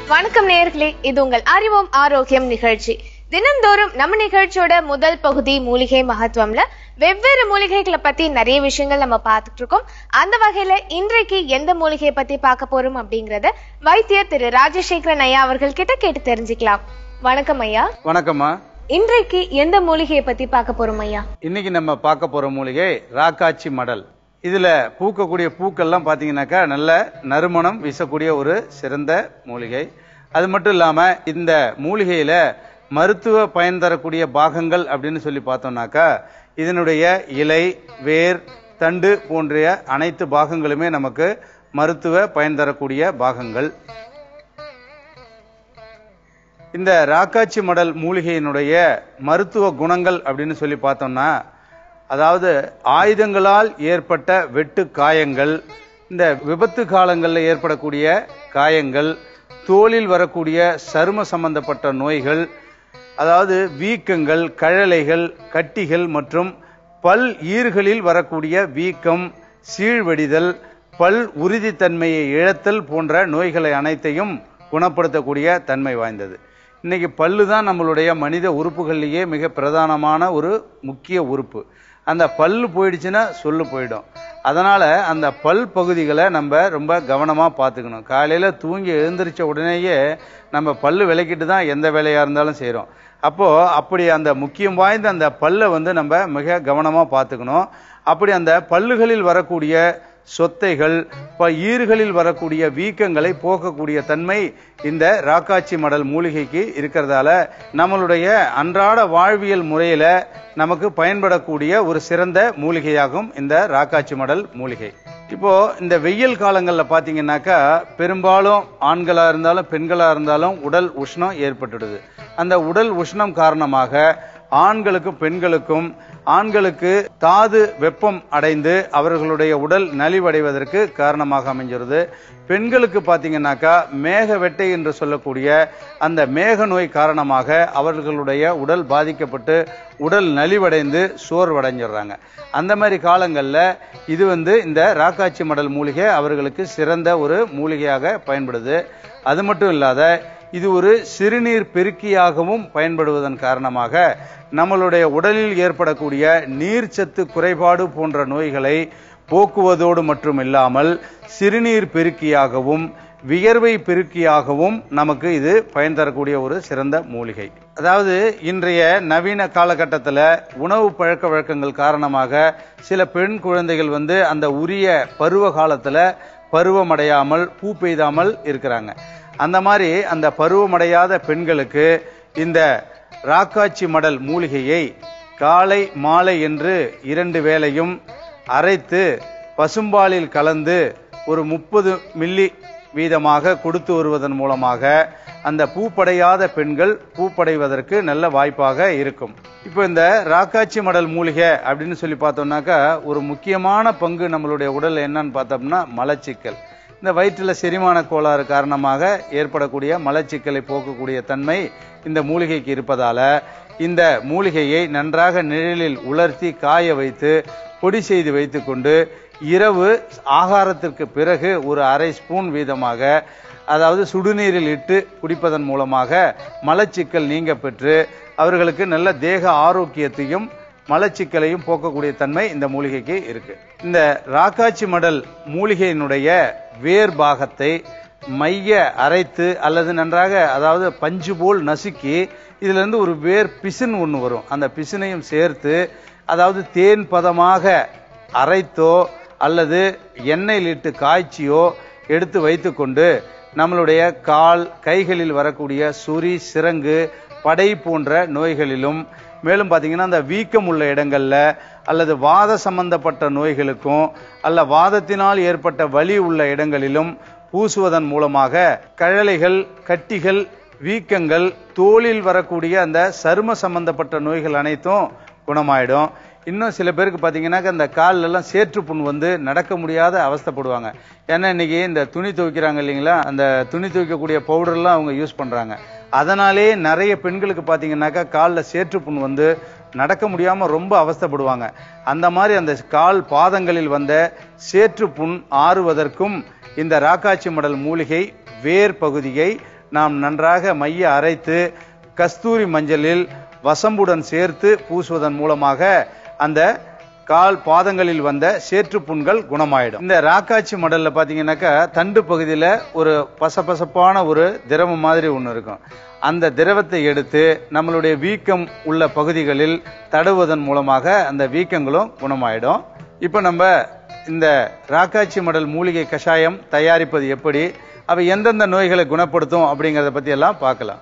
வணக்கம் நேயர்களே இது உங்கள் அறிவோம் ஆரோக்கியம் நிகழ்ச்சி தினந்தோறும் நம்ம நிகழ்ச்சியோட முதல் பகுதி மூலிகை மகத்துவம்ல வெவ்வேறு மூலிகைகளை பத்தி நிறைய விஷயங்கள் நம்ம பார்த்துட்டு இருக்கோம் அந்த வகையில இன்றைக்கு எந்த மூலிகையை பத்தி பார்க்க போறோம் அப்படிங்கறத வைத்தியர் திரு ராஜசேகரன் ஐயா அவர்கள் கிட்ட கேட்டு தெரிஞ்சுக்கலாம் வணக்கம் ஐயா வணக்கம்மா இன்றைக்கு எந்த மூலிகையை பத்தி பார்க்க போறோம் ஐயா இன்னைக்கு நம்ம பார்க்க போற மூலிகை ராக்காச்சி மடல் இதுல பூக்கக்கூடிய பூக்கள்லாம் பாத்தீங்கன்னாக்கா நல்ல நறுமணம் வீசக்கூடிய ஒரு சிறந்த மூலிகை அது மட்டும் இல்லாம இந்த மூலிகையில மருத்துவ பயன் தரக்கூடிய பாகங்கள் அப்படின்னு சொல்லி பார்த்தோம்னாக்கா இதனுடைய இலை வேர் தண்டு போன்ற அனைத்து பாகங்களுமே நமக்கு மருத்துவ பயன் தரக்கூடிய பாகங்கள் இந்த ராக்காச்சி மடல் மூலிகையினுடைய மருத்துவ குணங்கள் அப்படின்னு சொல்லி பார்த்தோம்னா அதாவது ஆயுதங்களால் ஏற்பட்ட வெட்டு காயங்கள் இந்த விபத்து காலங்களில் ஏற்படக்கூடிய காயங்கள் தோலில் வரக்கூடிய சரும சம்பந்தப்பட்ட நோய்கள் அதாவது வீக்கங்கள் கழலைகள் கட்டிகள் மற்றும் பல் ஈறுகளில் வரக்கூடிய வீக்கம் சீழ்வடிதல் பல் உறுதித்தன்மையை இழத்தல் போன்ற நோய்களை அனைத்தையும் குணப்படுத்தக்கூடிய தன்மை வாய்ந்தது இன்னைக்கு பல்லு தான் நம்மளுடைய மனித உறுப்புகள்லேயே மிக பிரதானமான ஒரு முக்கிய உறுப்பு அந்த பல்லு போயிடுச்சுன்னா சொல்லு போயிடும் அதனால அந்த பல் பகுதிகளை நம்ம ரொம்ப கவனமா பார்த்துக்கணும் காலையில தூங்கி எழுந்திரிச்ச உடனேயே நம்ம பல்லு விளக்கிட்டு தான் எந்த வேலையா இருந்தாலும் செய்றோம் அப்போ அப்படி அந்த முக்கியம் வாய்ந்த அந்த பல்லை வந்து நம்ம மிக கவனமா பார்த்துக்கணும் அப்படி அந்த பல்லுகளில் வரக்கூடிய சொத்தைகள் ப ஈறுகளில் வரக்கூடிய வீக்கங்களை போக்கக்கூடிய தன்மை இந்த ராக்காச்சி மடல் மூலிகைக்கு இருக்கிறதால நம்மளுடைய அன்றாட வாழ்வியல் முறையில நமக்கு பயன்படக்கூடிய ஒரு சிறந்த மூலிகையாகும் இந்த ராக்காச்சி மடல் மூலிகை இப்போ இந்த வெயில் காலங்கள்ல பாத்தீங்கன்னாக்கா பெரும்பாலும் ஆண்களா இருந்தாலும் பெண்களா இருந்தாலும் உடல் உஷ்ணம் ஏற்பட்டுடுது அந்த உடல் உஷ்ணம் காரணமாக ஆண்களுக்கும் பெண்களுக்கும் ஆண்களுக்கு தாது வெப்பம் அடைந்து அவர்களுடைய உடல் நலிவடைவதற்கு காரணமாக அமைஞ்சிருது பெண்களுக்கு பாத்தீங்கன்னாக்கா மேக வெட்டை என்று சொல்லக்கூடிய அந்த மேக நோய் காரணமாக அவர்களுடைய உடல் பாதிக்கப்பட்டு உடல் நலிவடைந்து சோர்வடைஞ்சிடுறாங்க அந்த மாதிரி காலங்களில் இது வந்து இந்த ராக்காச்சி மடல் மூலிகை அவர்களுக்கு சிறந்த ஒரு மூலிகையாக பயன்படுது அது மட்டும் இல்லாத இது ஒரு சிறுநீர் பெருக்கியாகவும் பயன்படுவதன் காரணமாக நம்மளுடைய உடலில் ஏற்படக்கூடிய நீர்ச்சத்து குறைபாடு போன்ற நோய்களை போக்குவதோடு மட்டும் இல்லாமல் சிறுநீர் பெருக்கியாகவும் வியர்வை பெருக்கியாகவும் நமக்கு இது பயன் தரக்கூடிய ஒரு சிறந்த மூலிகை அதாவது இன்றைய நவீன காலகட்டத்தில் உணவு பழக்க வழக்கங்கள் காரணமாக சில பெண் குழந்தைகள் வந்து அந்த உரிய பருவ காலத்தில் பருவமடையாமல் பூ பெய்தாமல் இருக்கிறாங்க அந்த மாதிரி அந்த பருவமடையாத பெண்களுக்கு இந்த ராக்காச்சி மடல் மூலிகையை காலை மாலை என்று இரண்டு வேளையும் அரைத்து பசும்பாலில் கலந்து ஒரு முப்பது மில்லி வீதமாக கொடுத்து வருவதன் மூலமாக அந்த பூப்படையாத பெண்கள் பூப்படைவதற்கு நல்ல வாய்ப்பாக இருக்கும் இப்போ இந்த ராக்காச்சி மடல் மூலிகை அப்படின்னு சொல்லி பார்த்தோம்னாக்கா ஒரு முக்கியமான பங்கு நம்மளுடைய உடல்ல என்னன்னு பார்த்தோம்னா மலச்சிக்கல் இந்த வயிற்றில் செரிமான கோளாறு காரணமாக ஏற்படக்கூடிய மலச்சிக்கலை போக்கக்கூடிய தன்மை இந்த மூலிகைக்கு இருப்பதால இந்த மூலிகையை நன்றாக நிழலில் உலர்த்தி காய வைத்து பொடி செய்து வைத்துக்கொண்டு இரவு ஆகாரத்திற்கு பிறகு ஒரு அரை ஸ்பூன் வீதமாக அதாவது சுடுநீரில் இட்டு குடிப்பதன் மூலமாக மலச்சிக்கல் நீங்க பெற்று அவர்களுக்கு நல்ல தேக ஆரோக்கியத்தையும் மலச்சிக்கலையும் போக்கக்கூடிய தன்மை இந்த மூலிகைக்கு இருக்கு இந்த ராக்காச்சி மடல் மூலிகையினுடைய வேர் பாகத்தை மைய அரைத்து அல்லது நன்றாக அதாவது பஞ்சு போல் நசுக்கி இதுல இருந்து ஒரு வேர் பிசின் ஒன்று வரும் அந்த பிசினையும் சேர்த்து அதாவது தேன் பதமாக அரைத்தோ அல்லது எண்ணெயில் இட்டு காய்ச்சியோ எடுத்து வைத்துக்கொண்டு நம்மளுடைய கால் கைகளில் வரக்கூடிய சுரி சிரங்கு படை போன்ற நோய்களிலும் மேலும் பார்த்தீங்கன்னா அந்த வீக்கம் உள்ள இடங்கள்ல அல்லது வாத சம்பந்தப்பட்ட நோய்களுக்கும் அல்ல வாதத்தினால் ஏற்பட்ட வலி உள்ள இடங்களிலும் பூசுவதன் மூலமாக கழலைகள் கட்டிகள் வீக்கங்கள் தோலில் வரக்கூடிய அந்த சரும சம்பந்தப்பட்ட நோய்கள் அனைத்தும் குணமாயிடும் இன்னும் சில பேருக்கு பார்த்தீங்கன்னாக்க இந்த கால்ல எல்லாம் சேற்று புண் வந்து நடக்க முடியாத அவஸ்தைப்படுவாங்க ஏன்னா இன்னைக்கு இந்த துணி துவைக்கிறாங்க இல்லைங்களா அந்த துணி துவைக்கக்கூடிய பவுடர்லாம் அவங்க யூஸ் பண்றாங்க அதனாலே நிறைய பெண்களுக்கு பார்த்தீங்கன்னாக்கா காலில் சேற்று புண் வந்து நடக்க முடியாம ரொம்ப அவஸ்தைப்படுவாங்க அந்த மாதிரி அந்த கால் பாதங்களில் வந்த சேற்று புண் ஆறுவதற்கும் இந்த ராக்காச்சி மடல் மூலிகை வேர் பகுதியை நாம் நன்றாக மைய அரைத்து கஸ்தூரி மஞ்சளில் வசம்புடன் சேர்த்து பூசுவதன் மூலமாக அந்த கால் பாதங்களில் வந்த சேற்று புண்கள் குணமாயிடும் இந்த ராக்காச்சி மடல்ல பாத்தீங்கன்னாக்கா தண்டு பகுதியில ஒரு பசபசப்பான ஒரு திரவம் மாதிரி ஒண்ணு இருக்கும் அந்த திரவத்தை எடுத்து நம்மளுடைய வீக்கம் உள்ள பகுதிகளில் தடவுவதன் மூலமாக அந்த வீக்கங்களும் குணமாயிடும் இப்ப நம்ம இந்த ராக்காச்சி மடல் மூலிகை கஷாயம் தயாரிப்பது எப்படி அவை எந்தெந்த நோய்களை குணப்படுத்தும் அப்படிங்கறத பத்தி எல்லாம் பார்க்கலாம்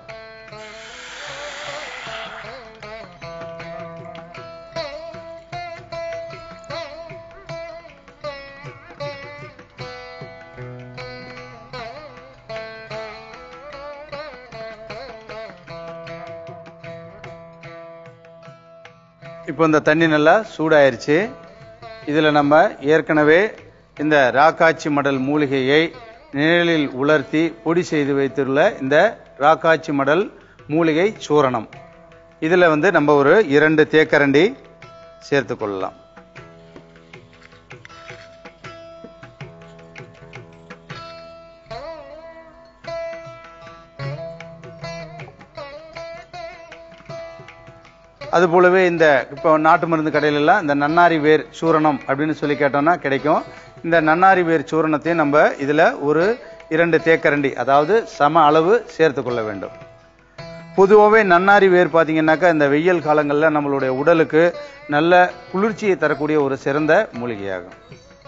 இப்போ இந்த தண்ணி நல்லா சூடாயிருச்சு இதுல நம்ம ஏற்கனவே இந்த ராக்காச்சி மடல் மூலிகையை நிழலில் உலர்த்தி பொடி செய்து வைத்துள்ள இந்த ராக்காச்சி மடல் மூலிகை சூரணம் இதுல வந்து நம்ம ஒரு இரண்டு தேக்கரண்டி சேர்த்து கொள்ளலாம் அது போலவே இந்த இப்போ நாட்டு மருந்து கடையில எல்லாம் இந்த நன்னாரி வேர் சூரணம் அப்படின்னு சொல்லி கேட்டோம்னா கிடைக்கும் இந்த நன்னாரி வேர் சூரணத்தையும் நம்ம இதுல ஒரு இரண்டு தேக்கரண்டி அதாவது சம அளவு சேர்த்து கொள்ள வேண்டும் பொதுவாகவே நன்னாரி வேர் பார்த்தீங்கன்னாக்கா இந்த வெயில் காலங்களில் நம்மளுடைய உடலுக்கு நல்ல குளிர்ச்சியை தரக்கூடிய ஒரு சிறந்த மூலிகையாகும்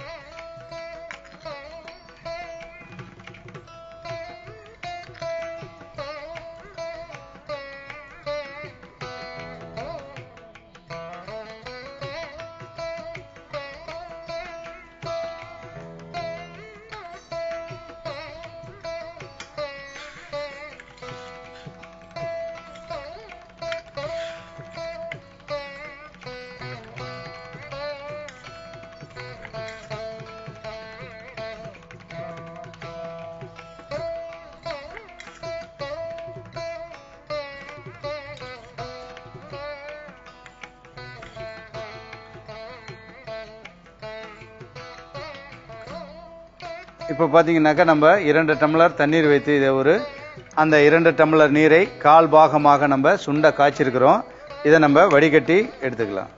இப்போ பார்த்தீங்கன்னாக்கா நம்ம இரண்டு டம்ளர் தண்ணீர் வைத்து இதை ஒரு அந்த இரண்டு டம்ளர் நீரை கால் பாகமாக நம்ம சுண்ட காய்ச்சிருக்கிறோம் இதை நம்ம வடிகட்டி எடுத்துக்கலாம்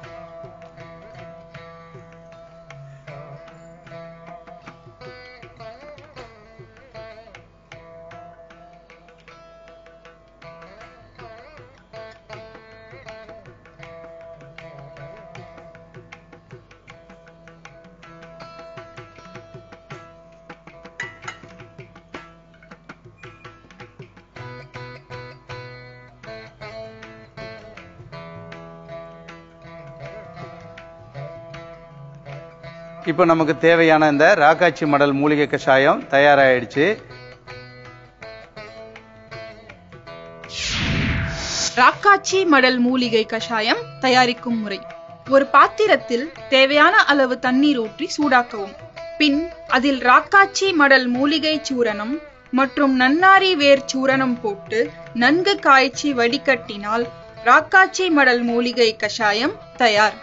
இப்போ நமக்கு தேவையான இந்த ராக்காச்சி மடல் மூலிகை கஷாயம் தயாராயிடுச்சு ராக்காச்சி மடல் மூலிகை கஷாயம் தயாரிக்கும் முறை ஒரு பாத்திரத்தில் தேவையான அளவு தண்ணீர் ஊற்றி சூடாக்கவும் பின் அதில் ராக்காச்சி மடல் மூலிகை சூரணம் மற்றும் நன்னாரி வேர் சூரணம் போட்டு நன்கு காய்ச்சி வடிகட்டினால் ராக்காச்சி மடல் மூலிகை கஷாயம் தயார்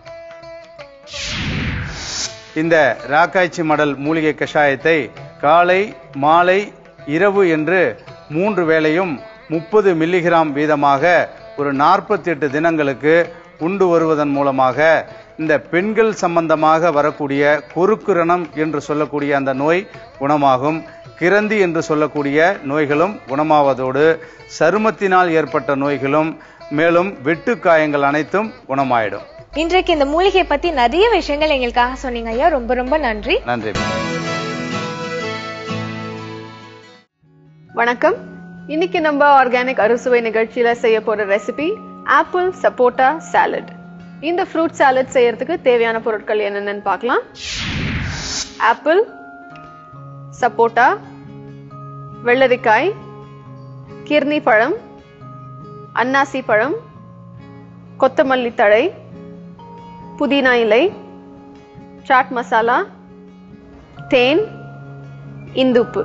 இந்த ராக்காய்ச்சி மடல் மூலிகை கஷாயத்தை காலை மாலை இரவு என்று மூன்று வேளையும் முப்பது மில்லிகிராம் வீதமாக ஒரு நாற்பத்தி எட்டு தினங்களுக்கு உண்டு வருவதன் மூலமாக இந்த பெண்கள் சம்பந்தமாக வரக்கூடிய கொருக்குரணம் என்று சொல்லக்கூடிய அந்த நோய் குணமாகும் கிரந்தி என்று சொல்லக்கூடிய நோய்களும் குணமாவதோடு சருமத்தினால் ஏற்பட்ட நோய்களும் மேலும் வெட்டுக்காயங்கள் அனைத்தும் குணமாயிடும் இன்றைக்கு இந்த மூலிகை பத்தி நிறைய விஷயங்கள் எங்களுக்காக சொன்னீங்க ஐயா ரொம்ப ரொம்ப நன்றி நன்றி வணக்கம் இன்னைக்கு நம்ம ஆர்கானிக் அறுசுவை நிகழ்ச்சியில செய்ய போற ரெசிபி ஆப்பிள் சப்போட்டா சாலட் இந்த ஃப்ரூட் சாலட் செய்யறதுக்கு தேவையான பொருட்கள் என்னென்னு பார்க்கலாம் ஆப்பிள் சப்போட்டா வெள்ளரிக்காய் கிர்னி பழம் அன்னாசி பழம் கொத்தமல்லி தழை புதினா இலை சாட் மசாலா தேன் இந்துப்பு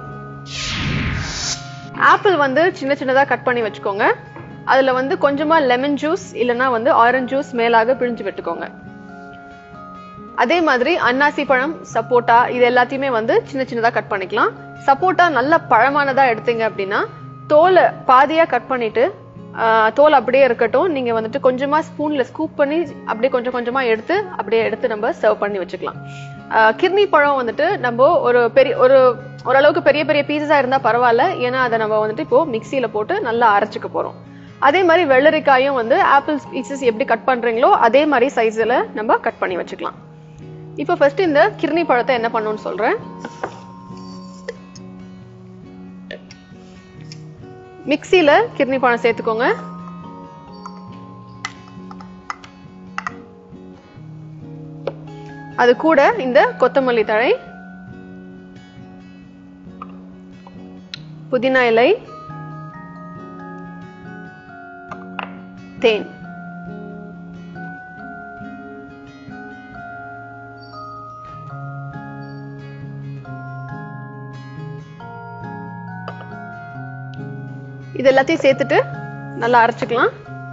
ஆப்பிள் வந்து சின்ன சின்னதா கட் பண்ணி வச்சுக்கோங்க அதுல வந்து கொஞ்சமா லெமன் ஜூஸ் இல்லனா வந்து ஆரஞ்சு ஜூஸ் மேலாக பிழிஞ்சு விட்டுக்கோங்க அதே மாதிரி அன்னாசி பழம் சப்போட்டா இது எல்லாத்தையுமே வந்து சின்ன சின்னதா கட் பண்ணிக்கலாம் சப்போட்டா நல்ல பழமானதா எடுத்தீங்க அப்படின்னா தோலை பாதியா கட் பண்ணிட்டு ஆஹ், தோல் அப்படியே இருக்கட்டும் நீங்க வந்துட்டு கொஞ்சமா ஸ்பூன்ல ஸ்கூப் பண்ணி அப்படியே கொஞ்சம் கொஞ்சமா எடுத்து அப்படியே எடுத்து நம்ம சர்வ் பண்ணி வச்சுக்கலாம் ஆஹ், கிர்னி பழம் வந்துட்டு நம்ம ஒரு பெரிய ஒரு ஓரளவுக்கு பெரிய பெரிய பீசஸா இருந்தா பரவாயில்ல ஏன்னா அதை நம்ம வந்துட்டு இப்போ மிக்சியில போட்டு நல்லா அரைச்சுக்க போறோம் அதே மாதிரி வெள்ளரிக்காயும் வந்து ஆப்பிள் பீசஸ் எப்படி கட் பண்றீங்களோ அதே மாதிரி சைஸ்ல நம்ம கட் பண்ணி வச்சுக்கலாம் இப்போ ஃபர்ஸ்ட் இந்த கிர்னி பழத்தை என்ன பண்ணணும்னு சொல்றேன் மிக்சியில கிர்னி பழம் சேர்த்துக்கோங்க அது கூட இந்த கொத்தமல்லி தழை புதினா இலை தேன் இது எல்லாத்தையும் சேர்த்துட்டு நல்லா அரைச்சுக்கலாம்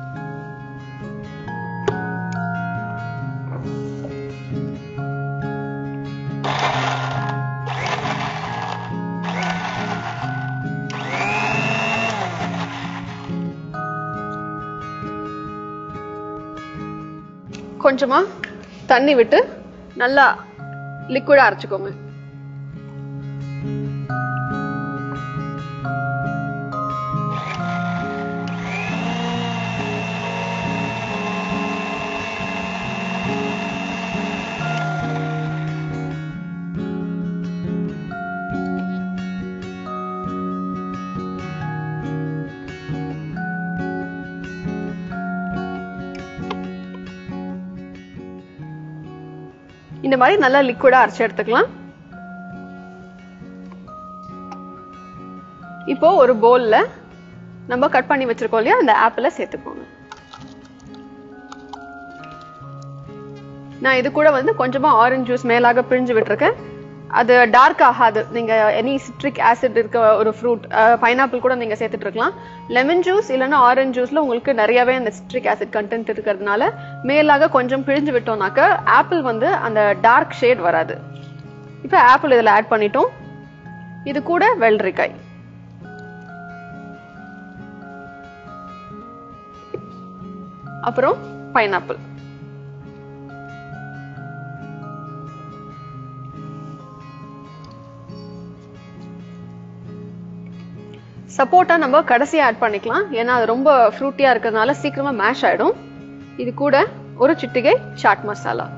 கொஞ்சமா தண்ணி விட்டு நல்லா லிக்விடா அரைச்சுக்கோங்க இந்த மாதிரி நல்லா லிக்விடா அரைச்சு எடுத்துக்கலாம் இப்போ ஒரு பவுல்ல நம்ம கட் பண்ணி வச்சிருக்கோம் இல்லையா அந்த ஆப்பிள சேர்த்துக்கோங்க நான் இது கூட வந்து கொஞ்சமா ஆரஞ்சு ஜூஸ் மேலாக பிழிஞ்சு விட்டுருக்கேன் அது டார்க் ஆகாது நீங்க எனி சிட்ரிக் ஆசிட் இருக்க ஒரு ஃப்ரூட் பைனாப்பிள் கூட நீங்க சேர்த்துட்டு இருக்கலாம் லெமன் ஜூஸ் இல்லைன்னா ஆரஞ்சு ஜூஸ்ல உங்களுக்கு நிறையவே அந்த சிட்ரிக் ஆசிட் கண்டென்ட் இருக்கிறதுனால மேலாக கொஞ்சம் பிழிஞ்சு விட்டோம்னாக்க ஆப்பிள் வந்து அந்த டார்க் ஷேட் வராது இப்போ ஆப்பிள் இதில் ஆட் பண்ணிட்டோம் இது கூட வெள்ளரிக்காய் அப்புறம் பைனாப்பிள் சப்போட்டா நம்ம கடைசியா ஆட் பண்ணிக்கலாம் ஏன்னா அது ரொம்ப ஃப்ரூட்டியா இருக்கிறதுனால சீக்கிரமா மேஷ் ஆயிடும் இது கூட ஒரு சிட்டிகை சாட் மசாலா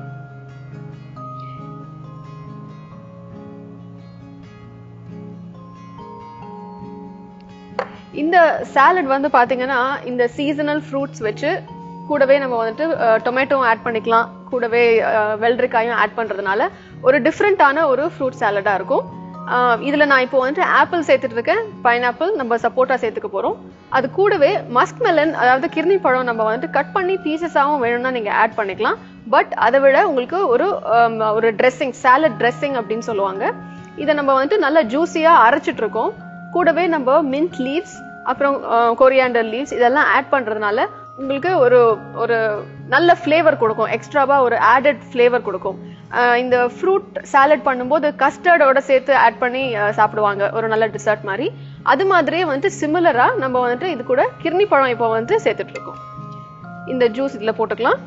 இந்த சாலட் வந்து பாத்தீங்கன்னா இந்த சீசனல் ஃப்ரூட்ஸ் வச்சு கூடவே நம்ம வந்துட்டு டொமேட்டோ ஆட் பண்ணிக்கலாம் கூடவே அஹ், வெள்ளரிக்காயும் ஆட் பண்றதுனால ஒரு டிஃப்ரெண்டான ஒரு ஃப்ரூட் சாலடா இருக்கும் அஹ், இதுல நான் இப்போ வந்துட்டு ஆப்பிள் சேர்த்துட்டு இருக்கேன் பைனாப்பிள் நம்ம சப்போட்டா சேர்த்துக்க போறோம் அது கூடவே மஸ்க் மெலன் அதாவது கிர்னி பழம் நம்ம வந்துட்டு கட் பண்ணி பீசஸாகவும் வேணும்னா நீங்க ஆட் பண்ணிக்கலாம் பட் அதை விட உங்களுக்கு ஒரு அம், ஒரு ட்ரெஸ்ஸிங் சாலட் ட்ரெஸ்ஸிங் அப்படின்னு சொல்லுவாங்க இதை நம்ம வந்துட்டு நல்லா ஜூஸியா அரைச்சிட்டு இருக்கோம் கூடவே நம்ம மின்ட் லீவ்ஸ் அப்புறம் கொரியாண்டர் லீவ்ஸ் இதெல்லாம் ஆட் பண்றதுனால உங்களுக்கு ஒரு ஒரு நல்ல ஃப்ளேவர் கொடுக்கும் எக்ஸ்ட்ராவா ஒரு ஆடட் ஃப்ளேவர் கொடுக்கும் அஹ் இந்த ஃப்ரூட் சாலட் பண்ணும்போது கஸ்டர்டோட சேர்த்து ஆட் பண்ணி அஹ், சாப்பிடுவாங்க ஒரு நல்ல டிசர்ட் மாதிரி அது மாதிரியே வந்துட்டு சிமிலரா நம்ம வந்துட்டு இது கூட கிர்னி பழம் இப்போ வந்து சேர்த்துட்டு இருக்கோம் இந்த ஜூஸ் இதுல போட்டுக்கலாம்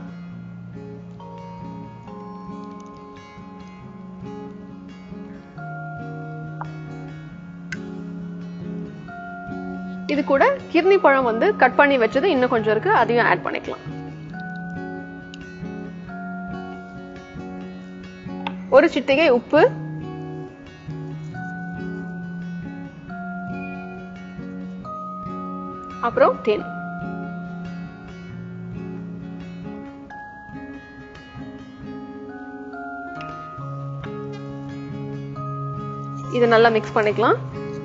இது கூட கிர்னி பழம் வந்து கட் பண்ணி வச்சது இன்னும் கொஞ்சம் இருக்கு அதையும் ஆட் பண்ணிக்கலாம் ஒரு சிட்டிகை உப்பு அப்புறம் தேன் இது நல்லா மிக்ஸ் பண்ணிக்கலாம்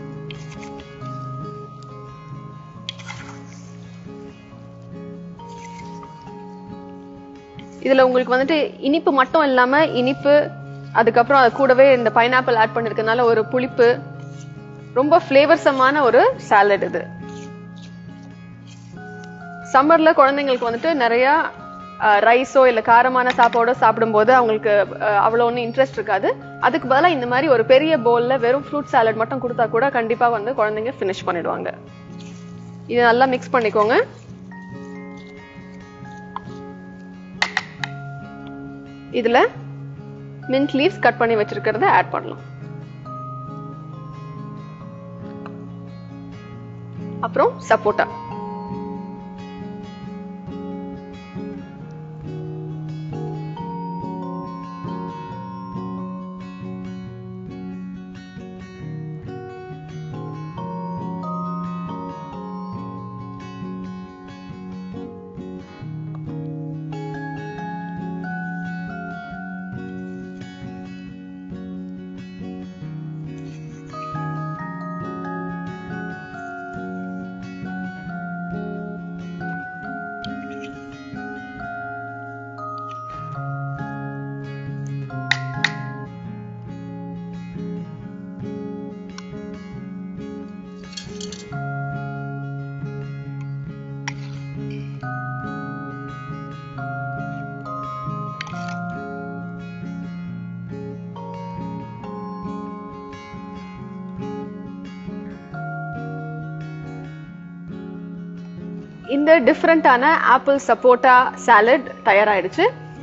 இதுல உங்களுக்கு வந்துட்டு இனிப்பு மட்டும் இல்லாம இனிப்பு அதுக்கப்புறம் அது கூடவே இந்த பைனாப்பிள் ஆட் பண்ணிருக்கனால ஒரு புளிப்பு ரொம்ப ஃபிளேவர்சமான ஒரு சாலட் இது சம்மர்ல குழந்தைங்களுக்கு வந்துட்டு நிறைய ரைஸோ இல்ல காரமான சாப்பாடோ சாப்பிடும்போது அவங்களுக்கு அஹ், அவ்வளவு ஒன்றும் இன்ட்ரெஸ்ட் இருக்காது அதுக்கு பதிலா இந்த மாதிரி ஒரு பெரிய பவுல்ல வெறும் ஃப்ரூட் சாலட் மட்டும் கொடுத்தா கூட கண்டிப்பா வந்து குழந்தைங்க ஃபினிஷ் பண்ணிடுவாங்க இது நல்லா மிக்ஸ் பண்ணிக்கோங்க இதுல மின்ட் லீவ்ஸ் கட் பண்ணி வச்சிருக்கிறத ஆட் பண்ணலாம் அப்புறம் சப்போட்டா இந்த டிஃப்ரெண்டான ஆப்பிள் சப்போட்டா சாலட் தயாராயிடுச்சு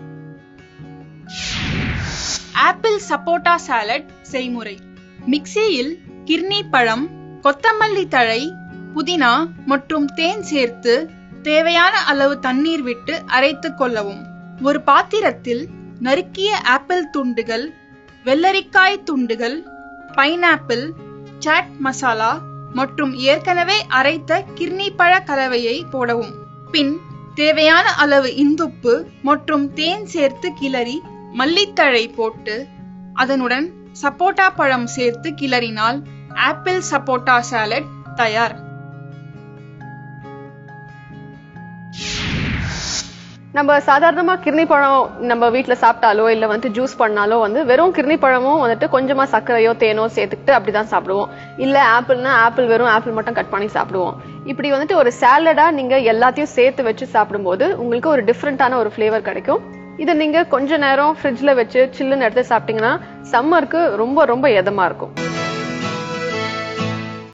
ஆப்பிள் சப்போட்டா சாலட் செய்முறை மிக்சியில் கிர்னி பழம் கொத்தமல்லி தழை புதினா மற்றும் தேன் சேர்த்து தேவையான அளவு தண்ணீர் விட்டு அரைத்துக் கொள்ளவும் ஒரு பாத்திரத்தில் நறுக்கிய ஆப்பிள் துண்டுகள் வெள்ளரிக்காய் துண்டுகள் பைனாப்பிள் சாட் மசாலா மற்றும் ஏற்கனவே அரைத்த கிர்னி பழ கலவையை போடவும் பின் தேவையான அளவு இந்துப்பு மற்றும் தேன் சேர்த்து கிளறி மல்லித்தழை போட்டு அதனுடன் சப்போட்டா பழம் சேர்த்து கிளறினால் ஆப்பிள் சப்போட்டா சாலட் தயார் நம்ம சாதாரணமா கிர்னி பழம் நம்ம வீட்ல சாப்பிட்டாலோ இல்ல வந்து ஜூஸ் பண்ணாலோ வந்து வெறும் கிர்னி பழமும் வந்துட்டு கொஞ்சமா சர்க்கரையோ தேனோ சேர்த்துக்கிட்டு அப்படிதான் சாப்பிடுவோம் இல்ல ஆப்பிள்னா ஆப்பிள் வெறும் ஆப்பிள் மட்டும் கட் பண்ணி சாப்பிடுவோம் இப்படி வந்துட்டு ஒரு சாலடா நீங்க எல்லாத்தையும் சேர்த்து வச்சு சாப்பிடும்போது உங்களுக்கு ஒரு டிஃப்ரெண்டான ஒரு ஃப்ளேவர் கிடைக்கும் இதை நீங்க கொஞ்ச நேரம் ஃப்ரிட்ஜ்ல வச்சு சில்லுன்னு எடுத்து சாப்பிட்டீங்கன்னா சம்மருக்கு ரொம்ப ரொம்ப எதமா இருக்கும்